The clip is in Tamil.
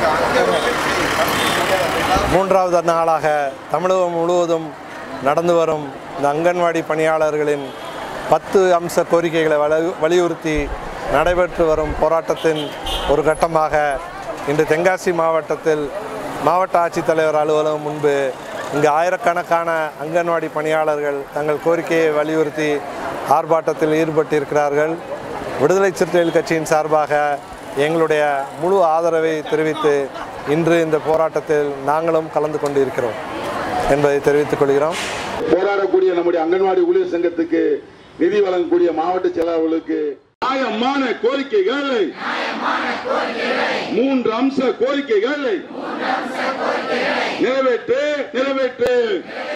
மூன்றாவது நாளாக தமிழகம் முழுவதும் நடந்து வரும் இந்த அங்கன்வாடி பணியாளர்களின் பத்து அம்ச கோரிக்கைகளை வலு- வலியுறுத்தி நடைபெற்று வரும் போராட்டத்தின் ஒரு கட்டமாக இன்று தென்காசி மாவட்டத்தில் மாவட்ட ஆட்சித்தலைவர் அலுவலகம் முன்பு இங்கு ஆயிரக்கணக்கான அங்கன்வாடி பணியாளர்கள் தங்கள் கோரிக்கையை வலியுறுத்தி ஆர்ப்பாட்டத்தில் ஈடுபட்டிருக்கிறார்கள் விடுதலை சிறுத்தைகள் கட்சியின் சார்பாக எங்களுடைய முழு ஆதரவை தெரிவித்து இன்று இந்த போராட்டத்தில் நாங்களும் கலந்து கொண்டிருக்கிறோம் என்பதை தெரிவித்துக் கொள்கிறோம் போராடக்கூடிய நம்முடைய அங்கன்வாடி ஊழியர் சங்கத்துக்கு நிதி வழங்கக்கூடிய மாவட்ட செயலாளர்களுக்கு நியாயமான கோரிக்கைகளை மூன்று அம்ச கோரிக்கைகளை நிறைவேற்று நிறைவேற்று